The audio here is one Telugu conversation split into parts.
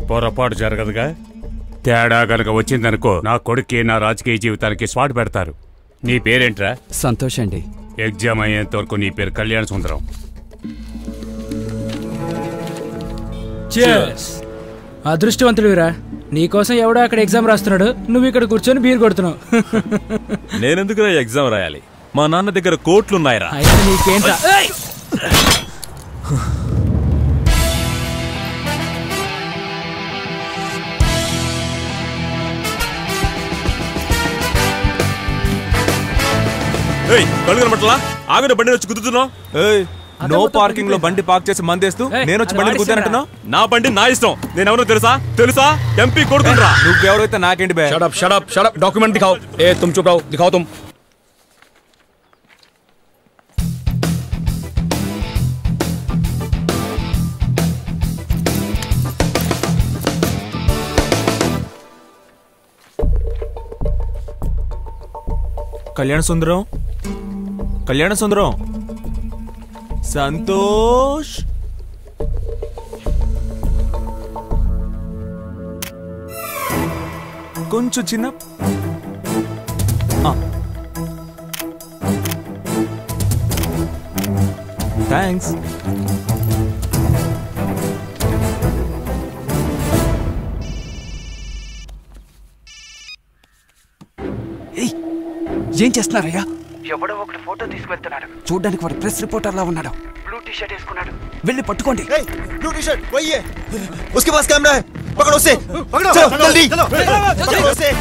పొరపాటు జరగదుగా తేడా గనక వచ్చిందనుకో నా కొడుక్కి నా రాజకీయ జీవితానికి స్పాట్ పెడతారు నీ పేరేంట్రా సంతోష్ అండి ఎగ్జామ్ అయ్యేంత వరకు నీ పేరు కళ్యాణ సుందరం అదృష్టవంతుడివిరా నీకోసం ఎవడో అక్కడ ఎగ్జామ్ రాస్తున్నాడు నువ్వు ఇక్కడ కూర్చొని బీర్ కొడుతున్నావు నేనెందుకు ఎగ్జామ్ రాయాలి మా నాన్న దగ్గర కోట్లున్నాయిరా అయితే నీకేంట్రా ఏయ్! ఏయ్ కళ్ళు కనబట్టలా ఆవిడ బండి వచ్చి గుద్దుతున్నావు ఏయ్ అదే నో మొత్తం పార్కింగ్ లో తిరిగి. బండి పార్క్ చేసి మందేస్తూ ఏయ్, నేను వచ్చి అది బండి వాడిస్తేనా? గుద్దానంటున్నావు నా బండి నా ఇష్టం నేను ఎవరో తెలుసా తెలుసా ఎంపీ కొడుకుంటా నువ్వెవరైతే నాకేంటి బే shut up shut up shut up document दिखाओ ए तुम चुप रहो दिखाओ तुम కళ్యాణ సుందరం కళ్యాణ సుందరం సంతోష్ కొంచెం చిన్న థ్యాంక్స్ ఏం చేస్తున్నారయ్యా ఎవడో ఒకటి ఫోటో తీసుకువెళ్తున్నాడు చూడ్డానికి వాడు ప్రెస్ రిపోర్టర్ లా ఉన్నాడు బ్లూ టీ షర్ట్ వేసుకున్నాడు వెళ్ళి పట్టుకోండి ब्लू टी शर्ट वही है उसके पास कैमरा है पकड़ो उसे पकड़ो चलो जल्दी पकड़ो उसे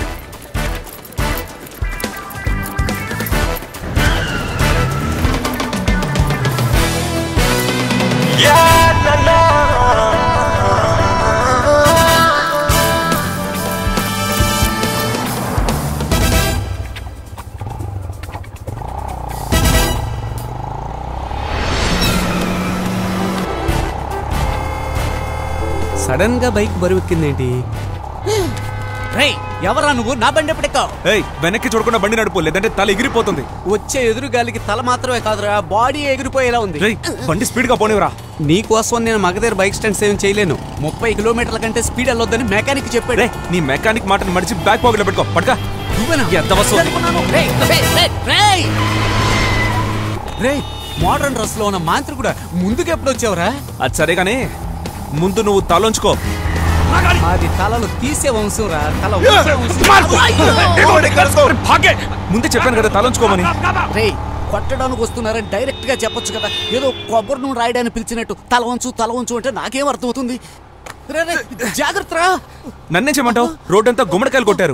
సడన్ గా బైక్ బరువెక్కిందేంటి రేయ్ ఎవరా నువ్వు నా బండి ఎప్పుడెక్కావు ఏయ్ వెనక్కి చూడకుండా బండి నడుపు లేదంటే తల ఎగిరిపోతుంది వచ్చే ఎదురు గాలికి తల మాత్రమే కాదురా బాడీ ఎగిరిపోయేలా ఉంది రేయ్ బండి స్పీడ్ గా పోనివరా నీకోసం నేను మగధీర బైక్ స్టాండ్స్ ఏం చేయలేను ముప్పై కిలోమీటర్ల కంటే స్పీడ్ వెళ్ళొద్దని మెకానిక్ చెప్పాడు రే నీ మెకానిక్ మాటను మడిచి బ్యాక్ పాకెట్ లో పెట్టుకో పట్టుకా నువ్వేనా? ఎంత వస్తుంది? అనుకున్నాను. రేయ్, రేయ్, రేయ్, రేయ్! రేయ్ మోడర్న్ డ్రెస్ లో ఉన్న మాంత్రి కూడా ముందుకు ఎప్పుడు వచ్చావురా అది సరే కానీ ముందు నువ్వు తలంచుకో అది తలలు తీసే వంశం రా తల ఉంచే వంశం. అయ్యో! ముందే చెప్పాను కదా తలంచుకోమని రేయ్ కొట్టడానికి వస్తున్నారని డైరెక్ట్ గా చెప్పొచ్చు కదా ఏదో కొబ్బరి నూనె రాయడానికి పిలిచినట్టు తల వంచు తల వంచు అంటే నాకేం అర్థమవుతుంది రే, రే, జాగ్రత్త రా నన్నే చేయమంటావు రోడ్డంతా గుమ్మడికాయలు కొట్టారు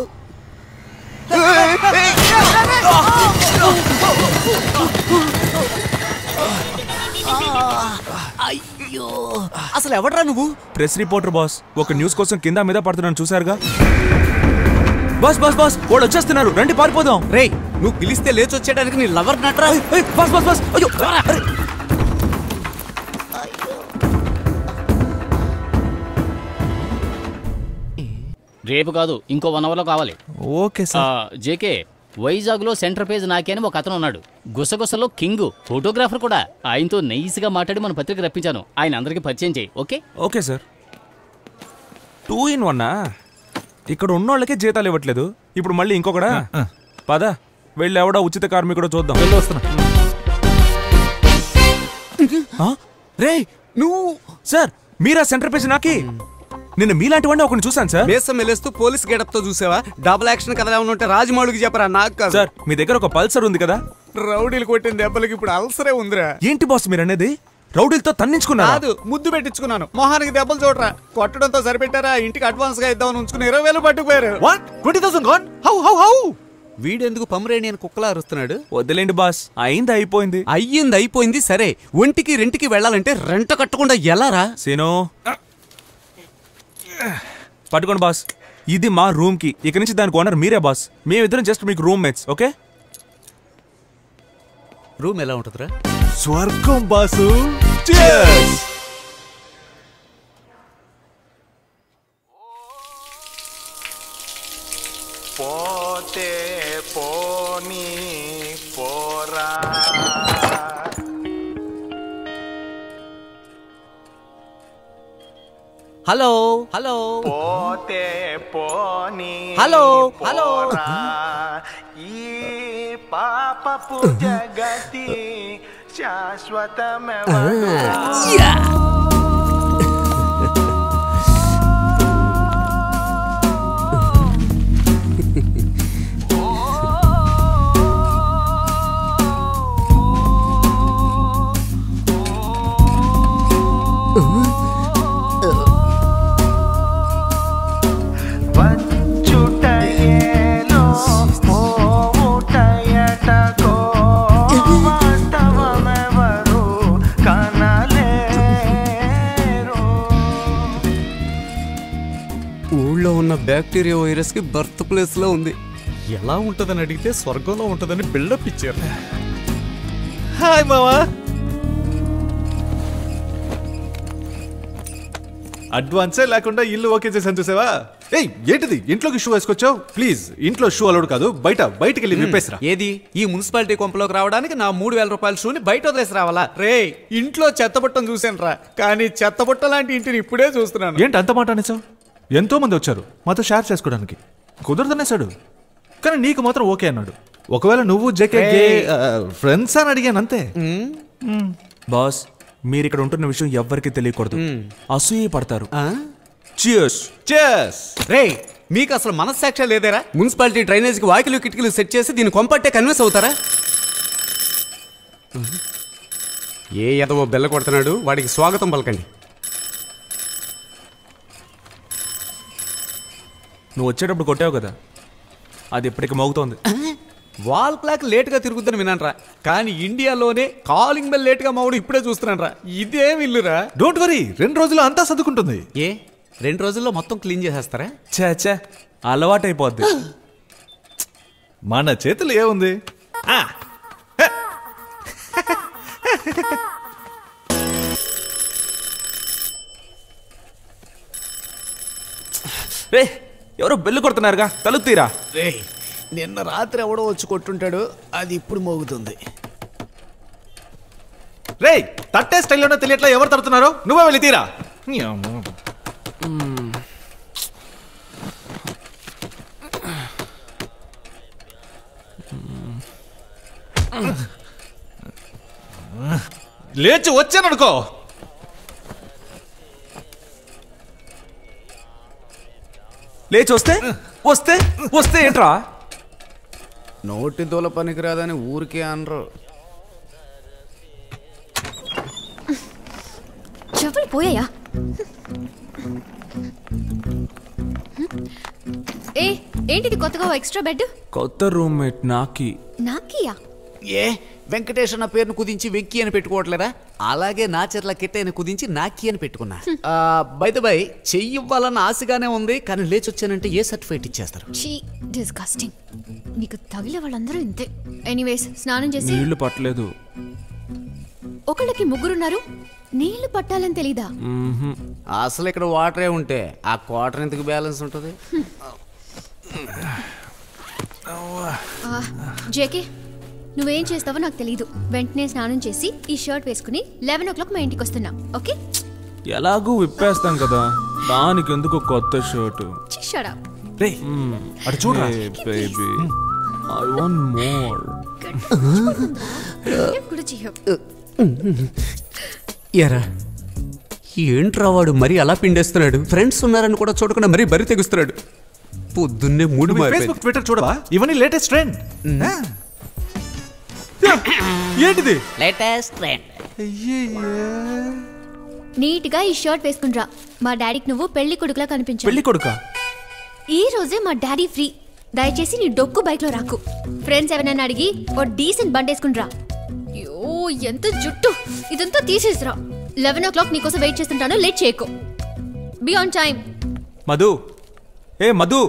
అయ్యో అసలు ఎవడ్రా నువ్వు ప్రెస్ రిపోర్టర్ బాస్ ఒక న్యూస్ కోసం కింద మీద పడుతున్నాను చూసారుగా బాస్ బాస్ బాస్ వాళ్ళు వచ్చేస్తున్నారు రండి పారిపోదాం రేయ్ నువ్వు పిలిస్తే లేచి వచ్చేయడానికి నీ లవర్ నట్రా ఏయ్, బాస్ బాస్ బాస్ అయ్యో అరే. రేపు కాదు ఇంకో వన్ అవర్లో కావాలి ఓకే ఆ, సార్ జేకే వైజాగ్లో సెంటర్ పేజ్ నాకే అని ఒక అతను ఉన్నాడు గుసగుసలో కింగ్ ఫోటోగ్రాఫర్ కూడా ఆయనతో నైస్గా మాట్లాడి మన పత్రిక రప్పించాను ఆయన అందరికీ పరిచయం చేయి okay okay sir two in వన్నా ఇక్కడ ఉన్నోళ్ళకే జీతాలు ఇవ్వట్లేదు ఇప్పుడు మళ్ళీ ఇంకొకడా పద వెళ్ళి ఎవడో ఉచిత కార్మికుడో చూద్దాం ఆ? రేయ్ నువ్వు సార్ మీరా సెంటర్ పేజ్ నాకి నిన్న మీలాంటి వాడిని ఒకరిని చూశాను సార్ మేసం మెలేస్తూ పోలీస్ గెటప్ తో చూసావా డబుల్ యాక్షన్ కథ ఏమైనా ఉంటే రాజమౌళికి చెప్పరా నాకు కాదు సార్ మీ దగ్గర ఒక పల్సర్ ఉంది కదా రౌడీలు కొట్టిన దెబ్బలకి ఇప్పుడు అల్సరే ఉందిరా ఏంటి బాస్ మీరు అనేది రౌడీలతో తన్నించుకున్నారు కాదు ముద్దు పెట్టించుకున్నాను మొహానికి దెబ్బలు చూడరా కొట్టడంతో సరిపెట్టారా ఇంటికి అడ్వాన్స్ గా ఇద్దామని ఉంచుకుని ఇరవై వేలు పట్టుకుపోయారు What? 20,000 gone? How, how, how? వీడెందుకు పమరేణి అని కుక్కలా అరుస్తున్నాడు వదిలేండి బాస్ అయింది అయిపోయింది అయ్యింది అయిపోయింది సరే ఒంటికి రెంటికి వెళ్ళాలంటే రెంట కట్టకుండా ఎలారా సీను పట్టుకోండి బాస్ ఇది మా రూమ్ కి ఇక నుంచి దానికి ఓనర్ మీరే బాస్ మేమిద్దరం జస్ట్ మీకు రూమ్ మేట్స్ ఓకే రూమ్ ఎలా ఉంటుందిరా స్వర్గం బాసు పోతే పోనీ పోరా హలో హలో పోతే పోనీ హలో, హలో. పోరా. ఈ పాపపు జగతి శాశ్వతమెవరా వచ్చుటయేలో పోవుటయటకో వాస్తవమెవరు కనలేరు ఊళ్ళో ఉన్న బ్యాక్టీరియా వైరస్ కి బర్త్ ప్లేస్ లో ఉంది ఎలా ఉంటదని అడిగితే స్వర్గంలో ఉంటదని బిల్డప్ ఇచ్చారు హాయ్ మావా అడ్వాన్సే లేకుండా ఇల్లు ఓకే చేసాను చూసావా ఏయ్ ఏంటిది ఇంట్లోకి షూ వేసుకొచ్చావు ప్లీజ్ ఇంట్లో షూ అలౌడ్ కాదు బయట బయటికి వెళ్ళి విప్పేసిరా ఏది ఈ మున్సిపాలిటీ కొంపలోకి రావడానికి నా మూడు వేల రూపాయల షూని బయట వదిలేసి రావాలా రే ఇంట్లో చెత్తబుట్టం చూసాను రా కానీ చెత్తబుట్ట లాంటి ఇంటిని ఇప్పుడే చూస్తున్నాను ఏంటి అంత మాట అనేసావు ఎంతో మంది వచ్చారు మాతో షేర్ చేసుకోవడానికి కుదరదనేసాడు కానీ నీకు మాత్రం ఓకే అన్నాడు ఒకవేళ నువ్వు జేకే ఫ్రెండ్స్ అని అడిగాను అంతే బాస్ మీరు ఇక్కడ ఉంటున్న విషయం ఎవ్వరికీ తెలియకూడదు అసూయ పడతారు ఆ? చియర్స్ చెస్ రే మీకు అసలు మనస్సాక్షి లేదేరా మున్సిపాలిటీ డ్రైనేజ్కి వాకిలు కిటికీలు సెట్ చేసి దీన్ని కొంపట్టే కన్విన్స్ అవుతారా ఏ ఎదవో బెల్ల కొడుతున్నాడు వాడికి స్వాగతం పలకండి నువ్వు వచ్చేటప్పుడు కొట్టావు కదా అది ఇప్పటికి మోగుతోంది వాల్ క్లాక్ లేట్గా తిరుగుద్దని విన్నానరా కానీ ఇండియాలోనే కాలింగ్ బెల్ లేట్గా మావుడు ఇప్పుడే చూస్తున్నానరా ఇదేం ఇల్లురా డోంట్ వరీ రెండు రోజులు అంతా సర్దుకుంటుంది ఏ రెండు రోజుల్లో మొత్తం క్లీన్ చేసేస్తారా ఛే ఛే అలవాటైపోద్ది మన చేతులు ఏముంది రే ఎవరో బెల్లు కొడుతున్నారుగా తలుపు తీరా రే నిన్న రాత్రి ఎవడో వచ్చి కొట్టుంటాడు అది ఇప్పుడు మోగుతుంది రే తట్టే స్టైల్లోనే తెలియట్లా ఎవరు తడుతున్నారో నువ్వే వెళ్ళి తీరా లేచి వచ్చాననుకో లేచి వస్తే వస్తే వస్తే ఏంట్రా నోటి దూల పనికిరాదని ఊరికే అనరు చెవులు పోయాయా ఏ ఏంటిది కొత్తగా ఎక్స్ట్రా బెడ్ కొత్త రూమ్మేట్ నాకి నాకియా ఏ వెంకటేష్ అన్న పేరును కుదించి వెంకీ అని పెట్టుకోవట్లేదా అలాగే నా చెర్ల కిట్టని కుదించి నాకి అని పెట్టుకున్నా బై బై చెయ్యి ఇవ్వాలన్న ఆశగానే ఉంది కానీ లేచి వచ్చానంటే ఏ సర్టిఫికేట్ ఇచ్చేస్తారు చీ డిస్గస్టింగ్ నీకు తగిలే వాళ్ళందరూ ఇంతే ఎనీవేస్ స్నానం చేసి నీళ్లు పట్టలేదు ఒకళ్ళకి ముగ్గురున్నారు నీళ్లు పట్టాలని తెలీదా మ్మ్హ్మ్. అసలు ఇక్కడ వాటరే ఉంటే ఆ క్వార్టర్ ఎందుకు బ్యాలెన్స్ ఉంటుంది ఆ, జేకే నువ్వేం చేస్తావో నాకు తెలీదు వెంటనే స్నానం చేసి ఈ షర్ట్ వేసుకుని లెవెన్ ఓ క్లాక్ మా ఇంటికి వస్తున్నా ఓకే ఎలాగూ విప్పేస్తాం కదా దానికి ఎందుకు కొత్త షర్టు షడా రే అటు చూడరా బేబీ ఐ వాంట్ మోర్ కూడా చేయవు ఎరా ఏంట్రా వాడు మరీ అలా పిండేస్తున్నాడు ఫ్రెండ్స్ ఉన్నారని కూడా చూడకుండా మరీ బరి తెగుస్తున్నాడు పొద్దున్నే మూడు ఫేస్బుక్ ట్విట్టర్ చూడవా ఇవన్నీ లేటెస్ట్ ట్రెండ్ ఏంటిది లేటెస్ట్ ట్రెండ్ నీట్ గా ఈ షర్ట్ వేసుకునిరా మా డాడీకి నువ్వు పెళ్లి కొడుకులా కనిపించావు పెళ్లి కొడుక ఈ రోజే మా డాడీ ఫ్రీ దయచేసి నీ డొక్కు బైక్ లో రాకు ఫ్రెండ్స్ ఎవరైనా అడిగి ఓ డీసెంట్ బండి వేసుకునిరా అయ్యో ఎంత జుట్టు ఇదంతా తీసేసిరా లెవెన్ ఓ క్లాక్ నీకోసం వెయిట్ చేస్తుంటాను లేట్ చేయకు బి ఆన్ టైం మధు ఏ మధు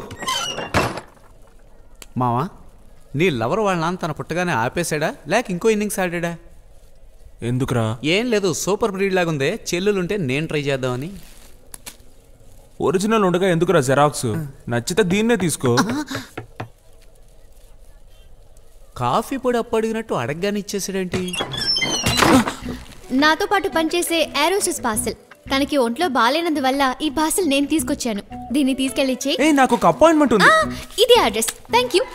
మావా నీ లవర్ వాళ్ళ నాన్న తన పుట్టగానే ఆపేశాడా లేక ఇంకో ఇన్నింగ్స్ ఆడాడా ఎందుకురా ఏం లేదు సూపర్ బ్రీడ్ లాగుందే చెల్లులుంటే నేను ట్రై చేద్దామని ఒరిజినల్ ఉండగా ఎందుకురా జెరాక్స్ నచ్చితే దీన్నే తీసుకో కాఫీ పొడి అప్పు అడిగినట్టు అడగగానే ఇచ్చేసాడేంటి నాతో పాటు పనిచేసే ఏరోసిస్ పార్సల్ తనకి ఒంట్లో బాగాలేనందువల్ల ఈ పార్సల్ నేను తీసుకొచ్చాను దీన్ని తీసుకెళ్ళి ఇచ్చేయ్. ఏ నాకు ఒక అపాయింట్మెంట్ ఉంది ఆ ఇదే అడ్రస్ థ్యాంక్ యూ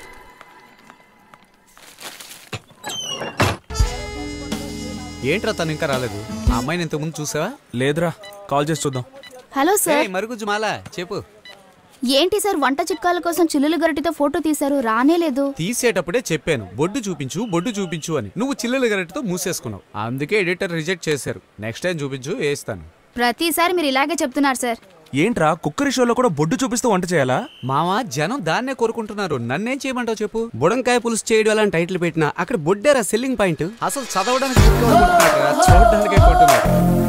ఏంట్రా తను ఇంకా రాలేదు ఆ అమ్మాయిని ఇంతకుముందు చూసావా లేదురా కాల్ చేసి చూద్దాం హలో సార్ ఏయ్, మరుగుజ్జు మాల చెప్పు ఏంటి సార్ వంట చిట్కాల కోసం చిల్లులు గరిటితో ఫోటో తీశారు రానే లేదు తీసేటప్పుడే చెప్పాను బొడ్డు చూపించు బొడ్డు చూపించు అని నువ్వు చిల్లెల గరెట్తో మూసేసుకున్నావు అందుకే ఎడిటర్ రిజెక్ట్ చేశారు నెక్స్ట్ టైం చూపించు వేస్తాను ప్రతిసారి మీరు ఇలాగే చెప్తున్నారు సార్ ఏంట్రా కుక్కరి షోలో కూడా బొడ్డు చూపిస్తూ వంట చేయాలా మావా జనం దాన్నే కోరుకుంటున్నారు నన్నేం చేయమంటావు చెప్పు బుడంకాయ పులుసు చేయడం అలా టైటిల్ పెట్టినా అక్కడ బొడ్డేరా సెల్లింగ్ పాయింట్ అసలు చదవడానికి book అనుకుంటున్నాడురా, చూడడానికే కొంటున్నారు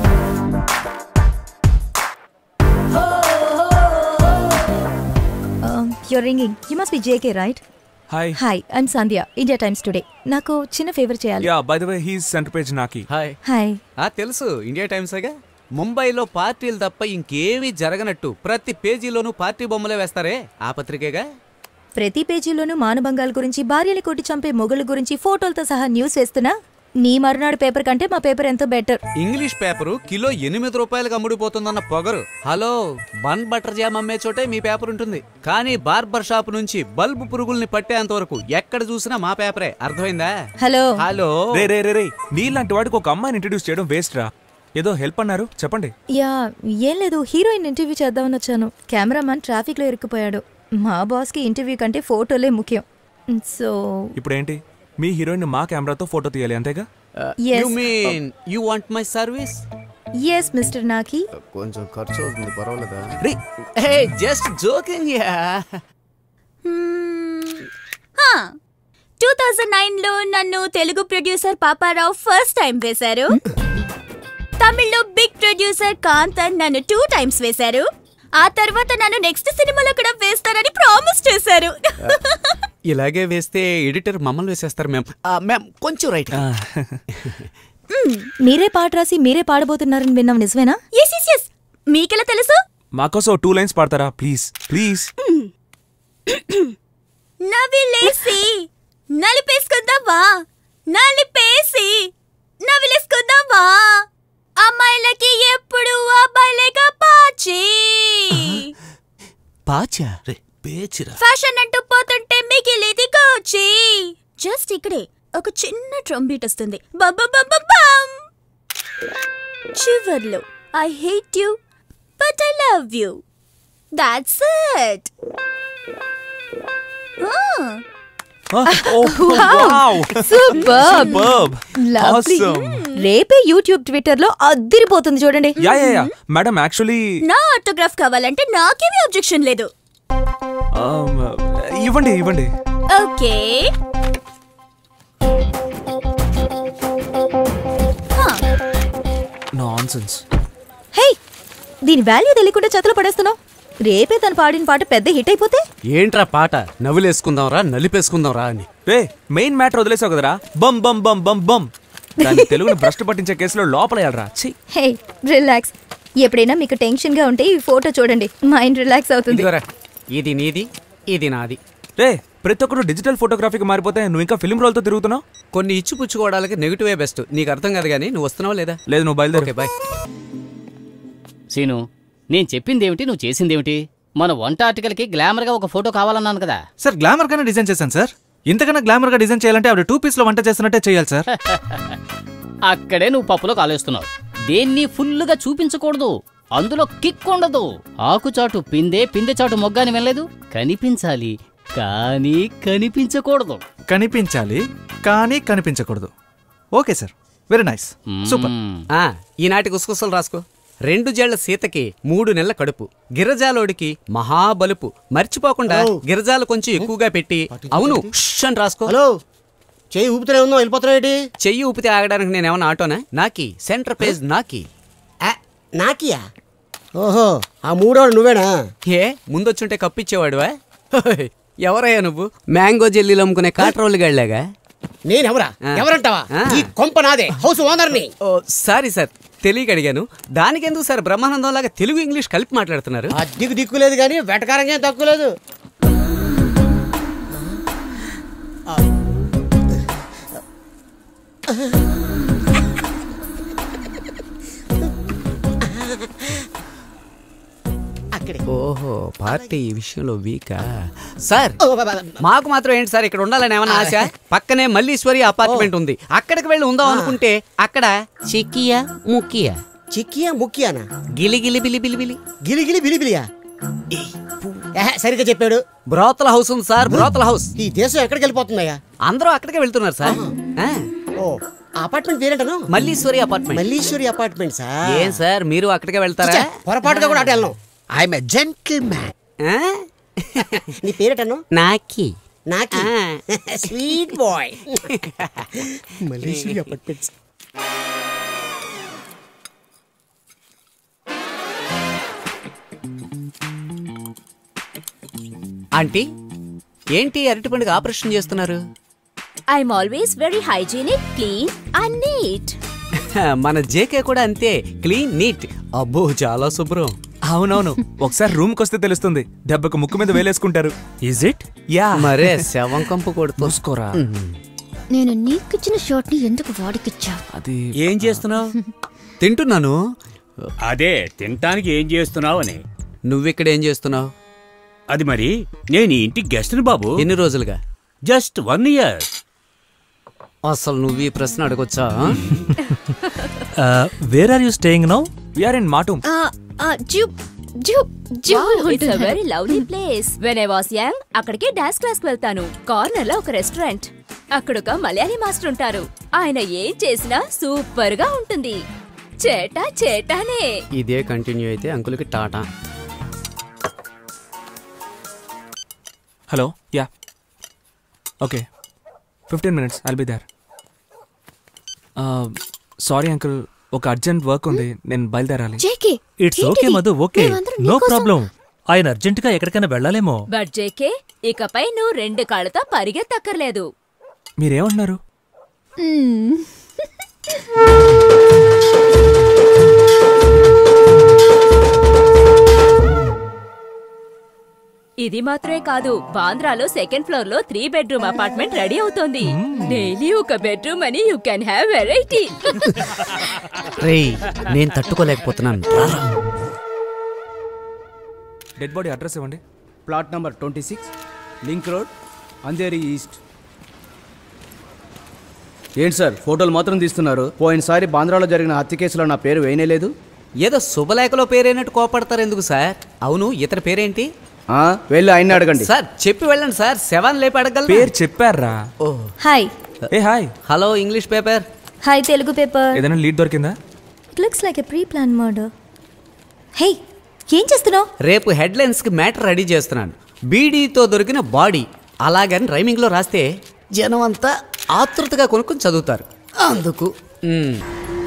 your ringing you must be JK right hi hi I'm Sandhya India Times today నాకు చిన్న ఫేవర్ చేయాలి yeah by the way he's centre page నాకి హాయ్ హాయ్ ఆ తెలుసు ఇండియా టైమ్సేగా ముంబైలో పార్టీలు తప్ప ఇంకేమీ జరగనట్టు ప్రతి పేజీలోనూ పార్టీ బొమ్మలే వేస్తారే ఆ పత్రికేగా ప్రతి పేజీలోనూ మానభంగాల గురించి భార్యని కొట్టి చంపే మొగుళ్ళ గురించి ఫోటోలతో సహా న్యూస్ వేస్తున్నా నీ మరునాడు పేపర్ కంటే మా పేపర్ ఎంతో బెటర్ ఇంగ్లీష్ పేపరు కిలో ఎనిమిది రూపాయలకు అమ్ముడిపోతుందన్న పొగరు హలో బన్ బటర్ జామ్ అమ్మే చోటే మీ పేపర్ ఉంటుంది కానీ బార్బర్ షాప్ నుంచి బల్బ్ పురుగుల్ని పట్టేంత వరకు ఎక్కడ చూసినా మా పేపరే అర్థమైందా హలో హలో రే రే రే రే నీలాంటి వాడికి ఒక అమ్మాయిని ఇంట్రడ్యూస్ చేయడం వేస్ట్ రా ఏదో హెల్ప్ అన్నారు చెప్పండి యా ఏం లేదు హీరోయిన్ ఇంటర్వ్యూ చేద్దామని వచ్చాను కెమెరామన్ ట్రాఫిక్ లో ఇరుక్కుపోయాడు మా బాస్ కి ఇంటర్వ్యూ కంటే ఫోటోలే ముఖ్యం సో ఇప్పుడు ఏంటి మీ హీరోయిన్ మా కెమెరాతో ఫోటో తీయాలి అంతేగా Yes. You mean you want my service yes mister నాకి కొంచెం ఖర్చు అవుతుంది పర్వాలేదా hey just joking yeah two thousand nine లో నన్ను Telugu producer Paparao first time వేశారు తమిళ్లో బిగ్ ప్రొడ్యూసర్ కాంతన్ నన్ను టూ టైమ్స్ వేశారు ఆ తర్వాత నన్ను నెక్స్ట్ సినిమాలో కూడా వేస్తారని ప్రామిస్ చేశారు ఇలాగే వేస్తే ఎడిటర్ మమ్మల్ని వేసేస్తారు మ్యామ్ మ్యామ్ కొంచెం రైట్ మీరే పాట రాసి మీరే పాడబోతున్నారని విన్నాం నిజమేనా ఎస్ ఎస్ ఎస్ మీకెలా తెలుసు మాకోసం టూ లైన్స్ పాడతారా ప్లీజ్ ప్లీజ్ నవిలేసి నలిపేసుకుందావా నలిపేసి నవిలేసుకుందావా అమ్మాయిలకి ఎప్పుడు అబ్బాయిలేగా పాచి పాచా రే పేచిరా ఫ్యాషన్ అంటూ పోతుంటే మిగిలిది కోచి జస్ట్ ఇక్కడే ఒక చిన్న ట్రమ్ బీట్ వస్తుంది బమ్ చివర్లో I hate you but I love you that's it Superb. Lovely. రేపే యూట్యూబ్ ట్విట్టర్ లో అద్దిరిపోతుంది చూడండి yeah yeah yeah madam actually నా ఆటోగ్రాఫ్ కావాలంటే నాకేమీ అబ్జెక్షన్ లేదు ఇవ్వండి ఇవ్వండి ఓకే నాన్సెన్స్ హే దీని వాల్యూ తెలియకుండా చేతిలో పడేస్తున్నావు రేపే తను పాడిన పాట పెద్ద హిట్ అయిపోతే ఏంట్రా పాట నవ్వులేసుకుందాంరా నలిపేసుకుందాంరా అని రే మెయిన్ మ్యాటర్ వదిలేసావు కదరా బమ్ బమ్ బమ్ బమ్ బమ్ దాని తెలుగుని భ్రష్టు పట్టించే కేసులో లోపల వెళ్ళరా ఛీ హే రిలాక్స్ ఎప్పుడైనా మీకు టెన్షన్ గా ఉంటే ఈ ఫోటో చూడండి మైండ్ రిలాక్స్ అవుతుంది ఇదిగోరా ఇది నీది ఇది నాది రే ప్రతి ఒక్కరు డిజిటల్ ఫోటోగ్రఫీకి మారిపోతే నువ్వు ఇంకా ఫిల్మ్ రోల్తో తిరుగుతున్నావు కొన్ని ఇచ్చి పుచ్చుకోవడానికి నెగిటివే బెస్ట్ నీకు అర్థం కాదు కానీ నువ్వు వస్తున్నావా లేదా లేదు నువ్వు బయలుదేరు ఓకే బాయ్ సీను నేను చెప్పిందేమిటి నువ్వు చేసిందేమిటి మన వంట ఆర్టికల్కి గ్లామర్గా ఒక ఫోటో కావాలన్నాను కదా సార్ గ్లామర్ గానే డిజైన్ చేశాను సార్ ఇంతకన్నా గ్లామర్ గా డిజైన్ చేయాలంటే ఆవిడ టూ పీస్ లో వంట చేస్తున్నట్టే చేయాలి సార్ అక్కడే నువ్వు పప్పులో కాలేస్తున్నావు దేన్ని ఫుల్లుగా చూపించకూడదు అందులో కిక్ ఉండదు ఆకుచాటు పిందే పిందె చాటు మొగ్గాని వెళ్ళలేదు కనిపించాలి కానీ కనిపించకూడదు కనిపించాలి కానీ కనిపించకూడదు okay sir very nice super ఆ, ఈనాటి గుసగుసలు రాసుకో రెండు జేళ్ల సీతకి మూడు నెలల కడుపు గిరజాలోడికి మహాబలుపు మర్చిపోకుండా గిరజాలు కొంచెం ఎక్కువగా పెట్టి అవును ష్ అని రాసుకో హలో చెయ్యి ఊపితే ఉందో వెళ్ళిపోతున్నాయి చెయ్యి ఊపితే ఆగడానికి నేను ఏమన్నా ఆటోనా నాకి సెంటర్ పేజ్ నాకి నాకియా ఓహో ఆ మూడోడు నువ్వేనా ఏ ముందొచ్చుంటే కప్పిచ్చేవాడువా హోయ్, ఎవరయ్యా నువ్వు మ్యాంగో జెల్లీలు అమ్ముకునే కాట్రోళ్ళు గళ్ళగా నేనెవరా ఎవరంటావా ఈ కొంప నాదే హౌస్ ఓనర్ని ఓ సారీ సార్ తెలియక అడిగాను దానికెందుకు సార్ బ్రహ్మానందం లాగా తెలుగు ఇంగ్లీష్ కలిపి మాట్లాడుతున్నారు అద్దెకు దిక్కు లేదు కానీ వెటకారంగా ఏం తక్కువ లేదు అక్కడే ఓహో పార్టీ ఈ విషయంలో వీకా సార్ ఓ, బా, బా, బా. మాకు మాత్రం ఏంటి సార్ ఇక్కడ ఉండాలని ఏమన్నా ఆశ పక్కనే మల్లీశ్వరి అపార్ట్మెంట్ ఉంది అక్కడికి వెళ్ళి ఉందాం అనుకుంటే అక్కడ చిక్కియా ముక్కియా చిక్కియా ముక్కియానా గిలి గిలి బిలి బిలి బిలి గిలి గిలి బిలి బిలియా ఏహే, సరిగ్గా చెప్పాడు బ్రోతల హౌస్ ఉంది సార్ బ్రోతల హౌస్ ఈ దేశం ఎక్కడికి వెళ్ళిపోతుందయ్యా అందరూ అక్కడికే వెళ్తున్నారు సార్ ఆ, ఓ ఆ అపార్ట్మెంట్ పేరేంటను మల్లీశ్వరి అపార్ట్మెంట్ మల్లీశ్వరి అపార్ట్మెంట్స్ ఏం సార్ మీరు అక్కడికే వెళ్తారా పొరపాటుగా కూడా అటు వెళ్ళను ఐఎమ్ ఎ జెంటిల్ మ్యాన్ నీ పేరేటను నాకి నాకి sweet boy Malleswari apartments aunty ఏంటి అరటి పండుగ ఆపరేషన్ చేస్తున్నారు I'm always very hygienic clean and neat మన జేకే కూడా అంతే క్లీన్ నీట్ అబ్బో చాలా శుభ్రం అవునవును ఒకసారి రూమ్ కి వస్తే తెలుస్తుంది దెబ్బకు ముక్కు మీద వేలేసుకుంటారు ఈజ్ ఇట్ యా మరే శవం కంపు కొడుతూ చూసుకోరా నేను నీకిచ్చిన షర్ట్ ని ఎందుకు వాడికిచ్చావు అది ఏం చేస్తున్నావు తింటున్నాను అదే తినటానికి ఏం చేస్తున్నావు అని నువ్విక్కడ ఏం చేస్తున్నావు అది మరి నేను ఈ ఇంటి గెస్ట్ని బాబు ఎన్ని రోజులుగా జస్ట్ వన్ ఇయర్ అసలు నువ్వు ఈ ప్రశ్న అడగొచ్చా where are you staying now we're in మాటూమ్ జూ జూ జూ it's a very lovely place when I was young అక్కడికి డాన్స్ క్లాస్ కి వెళ్తాను కార్నర్ లో ఒక రెస్టారెంట్ అక్కడ ఒక మలయాళీ మాస్టర్ ఉంటారు ఆయన ఏం చేసినా సూపర్ గా ఉంటుంది చేటా చేటానే ఇదే కంటిన్యూ అయితే అంకుల్కి టాటా hello yeah okay fifteen minutes I'll be there sorry uncle ఒక అర్జెంట్ వర్క్ ఉంది నేను బయలుదేరాలి JK it's okay Madhu okay no problem ఆయన అర్జెంట్ గా ఎక్కడికైనా వెళ్ళాలేమో బట్ జేకే ఇకపై నువ్వు రెండు కాళ్ళతో పరిగెత్తక్కర్లేదు మీరేమంటున్నారు ఇది మాత్రమే కాదు బాంద్రాలో సెకండ్ ఫ్లోర్ లో త్రీ బెడ్రూమ్ అపార్ట్మెంట్ రెడీ అవుతోంది డైలీ ఒక బెడ్రూమ్ అని యూ కెన్ హ్యావ్ వెరైటీ రేయ్ నేను తట్టుకోలేకపోతున్నాను రారా. డెడ్ బాడీ అడ్రస్ ఇవ్వండి plot number twenty six link road Andheri East ఏంటి సార్ ఫోటోలు మాత్రం తీస్తున్నారు పోయినసారి బాంద్రాలో జరిగిన హత్య కేసులో నా పేరు వేయనేలేదు ఏదో శుభలేఖలో పేరైనట్టు కోపడతారు ఎందుకు సార్ అవును ఇతని పేరేంటి ఆ, వెళ్ళి ఆయన్ని అడగండి సార్ చెప్పి వెళ్ళండి సార్ సెవెన్ లేపి అడగలరా పేరు చెప్పారా ఓ హాయ్ ఏ hi hello English paper hi Telugu paper ఏదైనా లీడ్ దొరికిందా it looks like a pre plan murder hey ఏం చేస్తున్నావు రేపు హెడ్లైన్స్ కి మ్యాటర్ రెడీ చేస్తున్నాను బీడీతో దొరికిన బాడీ అలాగని రైమింగ్ లో రాస్తే జనం అంతా ఆతృతగా కొనుక్కొని చదువుతారు అందుకు మ్.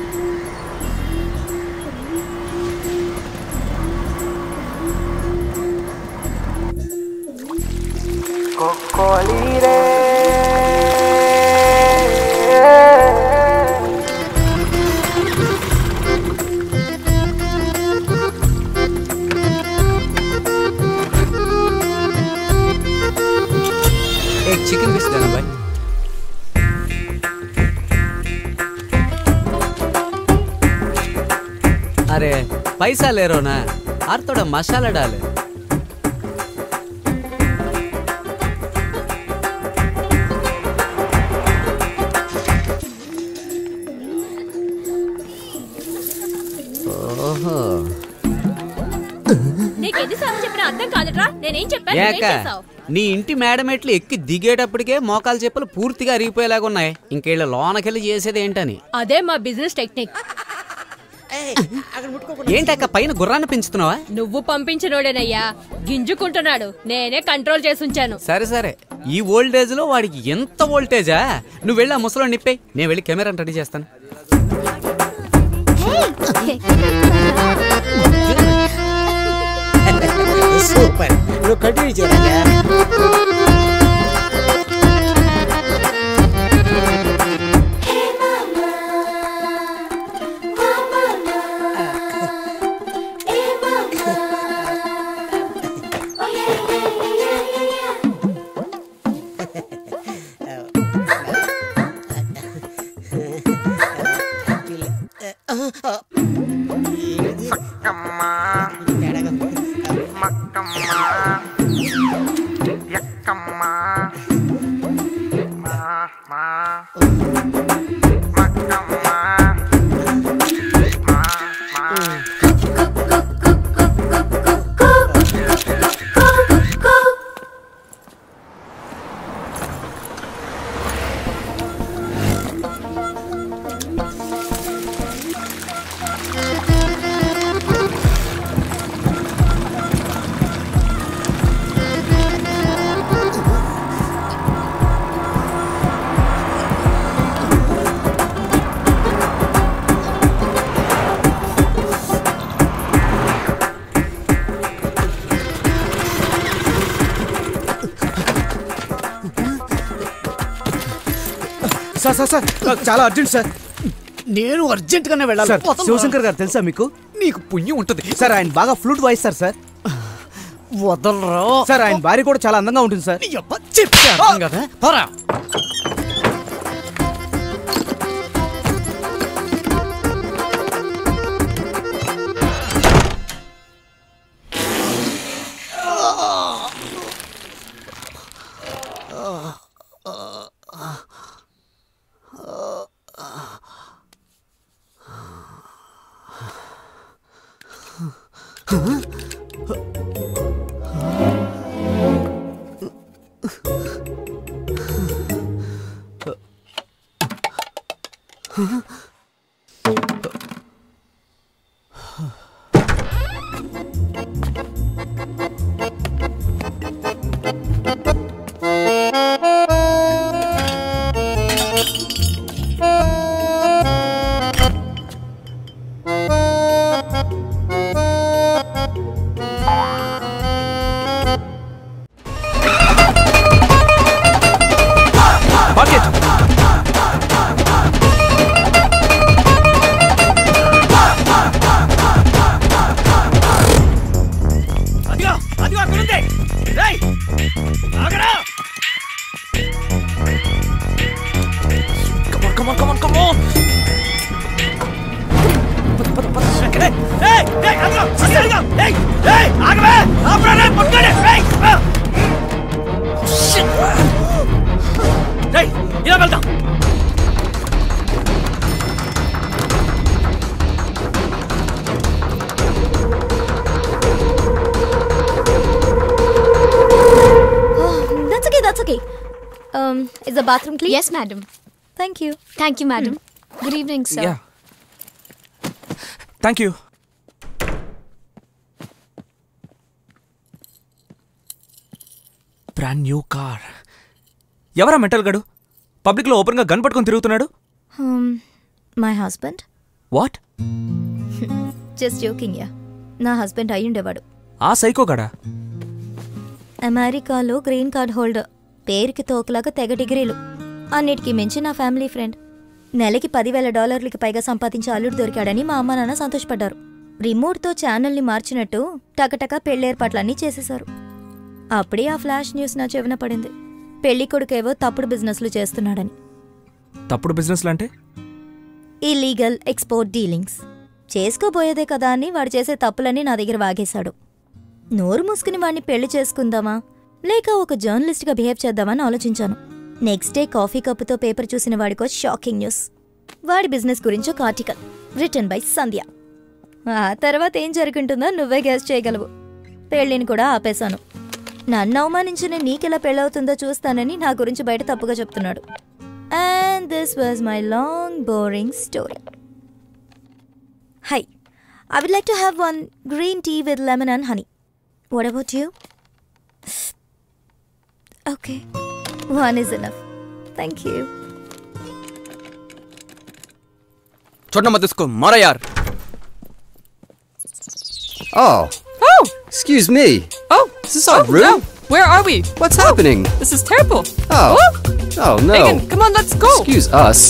एक चिकन पीस देना भाई अरे पैसा ले रहो ना और थोड़ा मसाला डाले ఓహో నీకు ఎన్నిసార్లు చెప్పినా అర్థం కాదుట్రా నేనేం చెప్పాను ఏక నీ ఇంటి మేడమెట్లు ఎక్కి దిగేటప్పటికే మోకాలు చెప్పులు పూర్తిగా అరిగిపోయేలాగా ఉన్నాయి ఇంకేళ్ళ లోనకెళ్ళి చేసేది ఏంటని అదే మా బిజినెస్ టెక్నిక్ ఏంటక్క పైన గుర్రాన్ని పెంచుతున్నావా నువ్వు పంపించినోడేనయ్యా గింజుకుంటున్నాడు నేనే కంట్రోల్ చేసి ఉంచాను సరే సరే ఈ ఓల్డేజ్ లో వాడికి ఎంత వోల్టేజా నువ్వు వెళ్ళి ఆ ముసలో నిప్పే నేను వెళ్ళి కెమెరా రెడీ చేస్తాను సూపర్ నువ్వు కంటిన్యూ చేయరా సార్ సార్ సార్ నాకు చాలా అర్జెంట్ సార్ నేను అర్జెంట్ గానే వెళ్ళాలి సార్ పోతాను. శివశంకర్ గారు తెలుసా మీకు నీకు పుణ్యం ఉంటుంది సార్ ఆయన బాగా ఫ్లూట్ వాయిస్తారు సార్ వదలరా సార్ ఆయన భార్య కూడా చాలా అందంగా ఉంటుంది సార్ చెప్తే అర్థం కదా పోరా బకెట్ అదిగో అదిగో అక్కడ ఉంది రేయ్ ఆగరా కమాన్ కమాన్ కమాన్ కమాన్ ఏయ్ ఏయ్ ఏయ్ అదిగో అదిగో అదిగో ఏయ్ ఏయ్ ఆగవే ఆపరా రే పట్టుకోండి ఏయ్ ఆ! షిట్ రేయ్ ఇలా వెళ్దాం That's okay, that's okay. Um, is the bathroom clean? Yes, madam. Thank you. Thank you, madam. Good evening, sir. Yeah thank you brand new car ఎవరా మెంటల్ గడు పబ్లిక్లో ఓపెన్గా గన్ పట్టుకొని తిరుగుతున్నాడు Um, my husband? What Just joking, yeah. నా హస్బెండ్ అయి ఉండేవాడు ఆ సైకో గడా అమెరికాలో గ్రీన్ కార్డ్ హోల్డర్ పేరుకి తోకలాగా తెగ డిగ్రీలు అన్నిటికీ మించి నా ఫ్యామిలీ ఫ్రెండ్ నెలకి పదివేల డాలర్లకి పైగా సంపాదించే అల్లుడు దొరికాడని మా అమ్మ నాన్న సంతోషపడ్డారు రిమోట్తో ఛానల్ని మార్చినట్టు టకటక పెళ్లి ఏర్పాట్లన్నీ చేసేశారు అప్పుడే ఆ ఫ్లాష్ న్యూస్ నా చెవిన పడింది పెళ్లి కొడుకేవో తప్పుడు బిజినెస్లు చేస్తున్నాడని తప్పుడు బిజినెస్లు అంటే ఇల్లీగల్ ఎక్స్పోర్ట్ డీలింగ్స్ చేసుకోబోయేదే కదా అని వాడు చేసే తప్పులన్నీ నా దగ్గర వాగేశాడు నోరు మూసుకుని వాడిని పెళ్లి చేసుకుందామా లేక ఒక జర్నలిస్ట్గా బిహేవ్ చేద్దామని ఆలోచించాను నెక్స్ట్ డే కాఫీ కప్పుతో పేపర్ చూసిన వాడికో షాకింగ్ న్యూస్ వాడి బిజినెస్ గురించి ఒక ఆర్టికల్ రిటర్న్ బై సంధ్య ఆ తర్వాత ఏం జరుగుంటుందో నువ్వే గెస్ చేయగలవు పెళ్ళిని కూడా ఆపేశాను నన్ను అవమానించిన నీకెలా పెళ్ళవుతుందో చూస్తానని నా గురించి బయట తప్పుగా చెప్తున్నాడు and this was my long boring story hi I would like to have one green tea with lemon and honey what about you okay one is enough thank you छोड़ना मत उसको मारा यार Oh. Oh. Excuse me. Oh. Is this our room? Where are we? What's happening? This is terrible. Oh. Oh no. Megan, come on, let's go. Excuse us.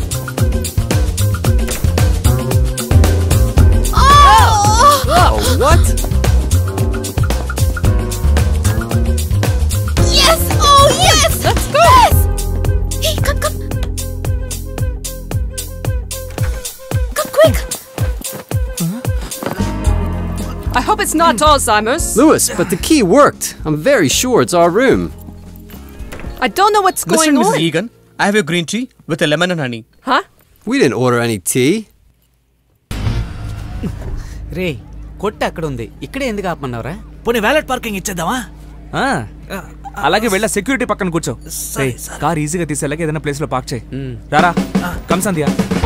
Oh, what? Yes! Oh, yes! Let's go! Yes! Hey, come, come. Come quick! I hope it's not Alzheimer's. Lewis, but the key worked. I'm very sure it's our room. I don't know what's Mr. going and Mrs. on. Egan, I have a green tea with a lemon and honey. Huh? We didn't order any tea. రే కొట్టు అక్కడ ఉంది ఇక్కడే ఎందుకు ఆపమన్నావురా పోనీ వ్యాలెట్ పార్కింగ్ ఇచ్చేద్దామా ఆ, అలాగే వెళ్ళ సెక్యూరిటీ పక్కన కూర్చో ఏయ్, కార్ ఈజీగా తీసేలాగా ఏదైనా ప్లేస్ లో పార్క్ చేయి రారా కమ్ సంధ్య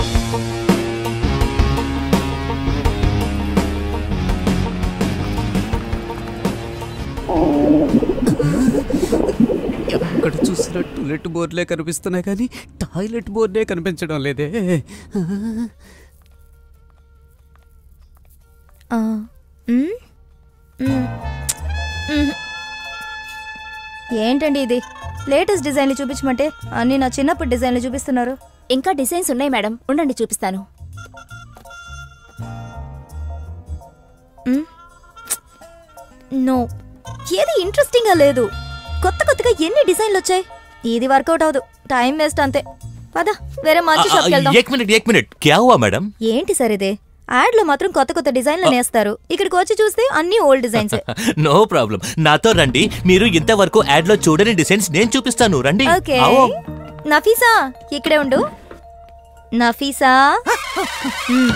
ఎక్కడ చూసినా టూలెట్ బోర్డులే కనిపిస్తున్నాయి కానీ టాయిలెట్ బోర్డే కనిపించడం లేదే ఆ, మ్? మ్. మ్. ఏంటండి ఇది లేటెస్ట్ డిజైన్లు చూపించమంటే అన్ని నా చిన్నప్పుడు డిజైన్లు చూపిస్తున్నారు ఇంకా డిజైన్స్ ఉన్నాయి మేడం ఉండండి చూపిస్తాను నో ఏది ఇంట్రెస్టింగ్ గా లేదు కొత్త కొత్తగా ఎన్ని డిజైన్లు వచ్చాయి ఇది వర్కౌట్ అవదు టైం వేస్ట్ అంతే పద వేరే మంచి షాప్కి వెళ్దాం एक मिनट एक मिनट क्या हुआ मैडम ఏంటి సార్ ఇది యాడ్ లో మాత్రం కొత్త కొత్త డిజైన్లు నేస్తారు ఇక్కడికి వచ్చి చూస్తే అన్ని ఓల్డ్ డిజైన్స్ నో ప్రాబ్లం నాతో రండి మీరు ఇంతవరకు యాడ్ లో చూడని డిజైన్స్ నేను చూపిస్తాను రండి ఓకే ఆవో. నఫీసా ఇక్కడే ఉండు నఫీసా మ్.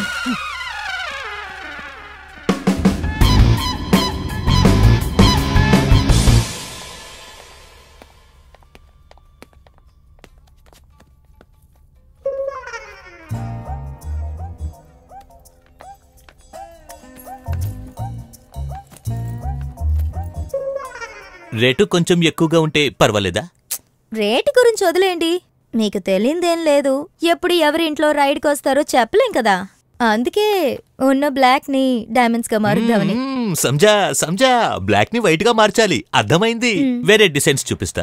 రేటు కొంచెం ఎక్కువగా ఉంటే పర్వాలేదా రేటు గురించి వదిలేండి మీకు తెలియదేం లేదు ఎప్పుడు ఎవరి ఇంట్లో రైడ్కి వస్తారో చెప్పలేం కదా అందుకే ఉన్న బ్లాక్ ని డైమండ్స్ గా మారుద్దామని మ్మ్, సంజా సంజా బ్లాక్ ని వైట్ గా మార్చాలి అర్థమైంది వేరే డిజైన్స్ చూపిస్తా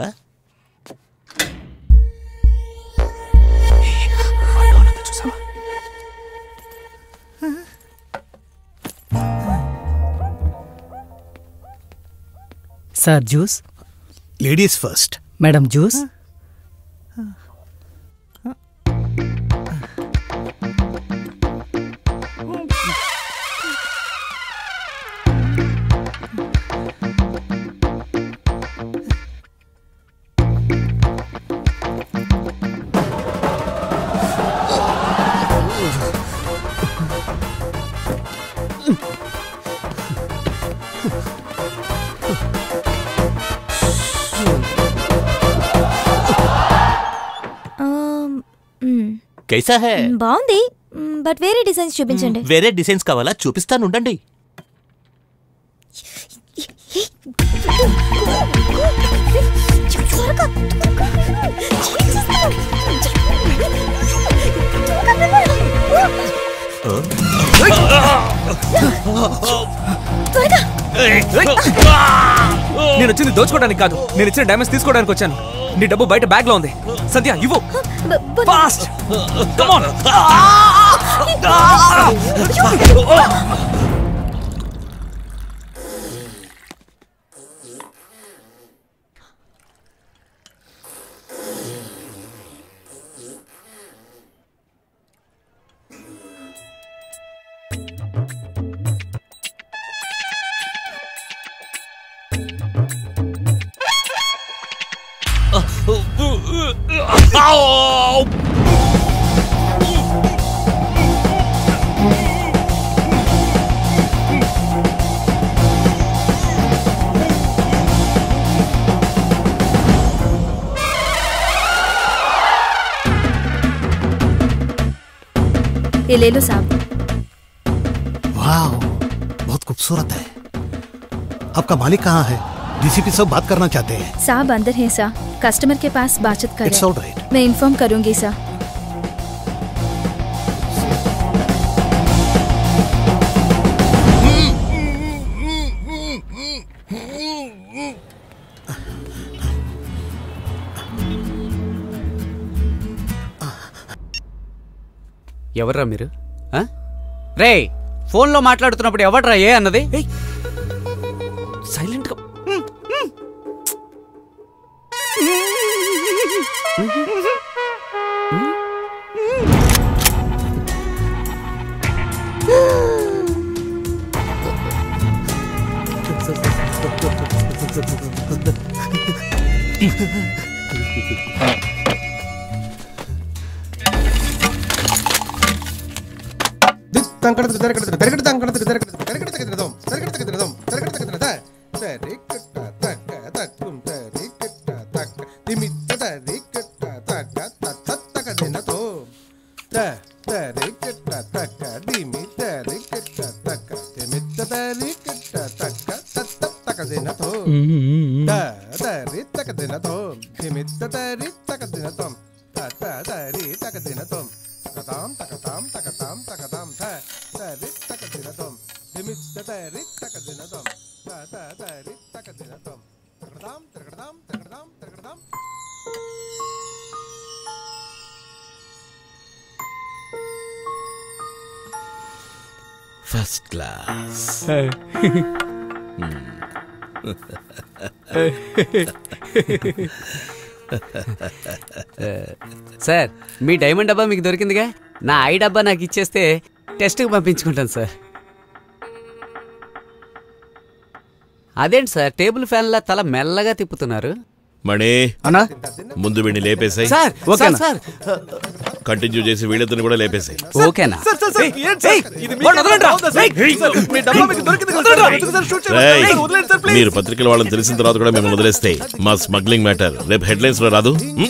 sir juice ladies first madam juice కైసా హే బాగుంది మ్, బట్ వేరే డిజైన్స్ చూపించండి వేరే డిజైన్స్ కావాలా చూపిస్తాను ఉండండి నేను వచ్చింది దోచుకోవడానికి కాదు నేను ఇచ్చిన డైమండ్స్ తీసుకోవడానికి వచ్చాను నీ డబ్బు బయట బ్యాగ్ లో ఉంది సంధ్య ఇవ్వు ఫాస్ట్ కమ్ ఆన్ ये ले लो साहब वाह बहुत खूबसूरत है आपका मालिक कहाँ है डीसीपी सब बात करना चाहते हैं साहब अंदर है सा कस्टमर के पास बातचीत कर It's all right. मैं इन्फॉर्म करूंगी सा ఎవర్రా మీరు ఆ? రే ఫోన్లో మాట్లాడుతున్నప్పుడు ఎవడ్రా ఏ అన్నది సైలెంట్ గా ఫస్ట్ క్లాస్ సార్ మీ డైమండ్ డబ్బా మీకు దొరికిందిగా నా ఐ డబ్బా నాకు ఇచ్చేస్తే టెస్ట్కి పంపించుకుంటాను సార్ అదేంటి సార్ టేబుల్ ఫ్యాన్లా తల మెల్లగా తిప్పుతున్నారు మణి అన్నా ముందు వీడిని లేపేసాయి సార్ ఓకేనా సార్ కంటిన్యూ చేసి వీళ్ళిద్దరిని కూడా లేపేసాయి ఓకేనా రేయ్, మీరు పత్రికల వాళ్ళని తెలిసిన తర్వాత కూడా మేము వదిలేస్తే మా స్మగ్లింగ్ మ్యాటర్ రేపు హెడ్లైన్స్ లో రాదు హ్మ్?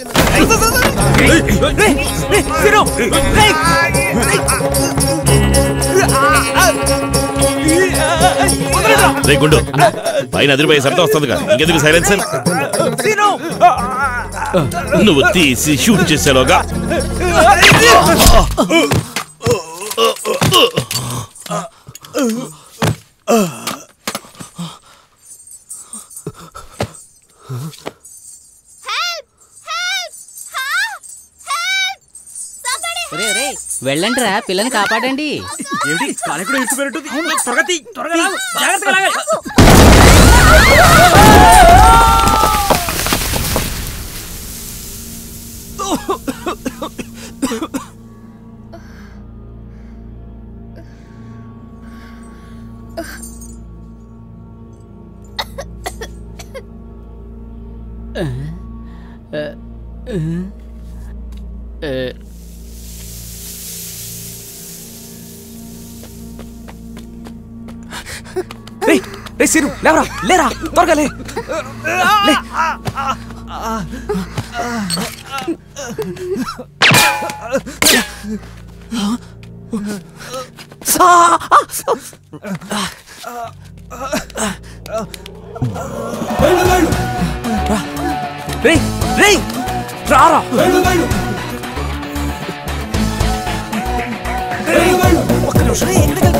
రే గుండు పైన అదిరిపోయే శబ్దం వస్తుందిగా ఇంకెందుకు సైలెన్సర్ నువ్వు తీసి షూట్ చేసేలోగా ఒరే ఒరే వెళ్ళండి రా పిల్లని కాపాడండి ఏమిటి కాలెక్కడ ఇరుక్కుపోయినట్టుంది త్వరగా తీ, త్వరగా లాగు, జాగ్రత్తగా లాగాలి. రే రే సిరు లేవరా లేరా త్వరగా లే లే రే రే రారా ఒక్క నిమిషం ఎక్కడికి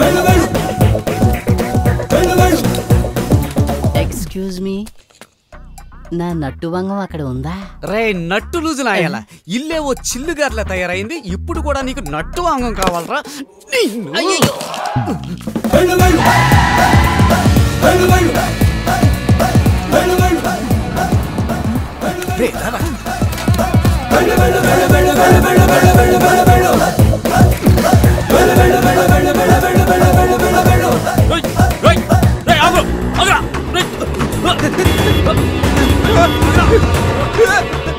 ఎక్స్క్యూజ్ మీ నా నట్టు వంగం అక్కడ ఉందా రే నట్టు లూజు నాయాల ఇల్లే ఓ చిల్లుగార్లా తయారైంది ఇప్పుడు కూడా నీకు నట్టు అంగం కావాలరా నిన్ను- రే, రారా. రేయ్, ఆగు, ఆగురా, రేయ్.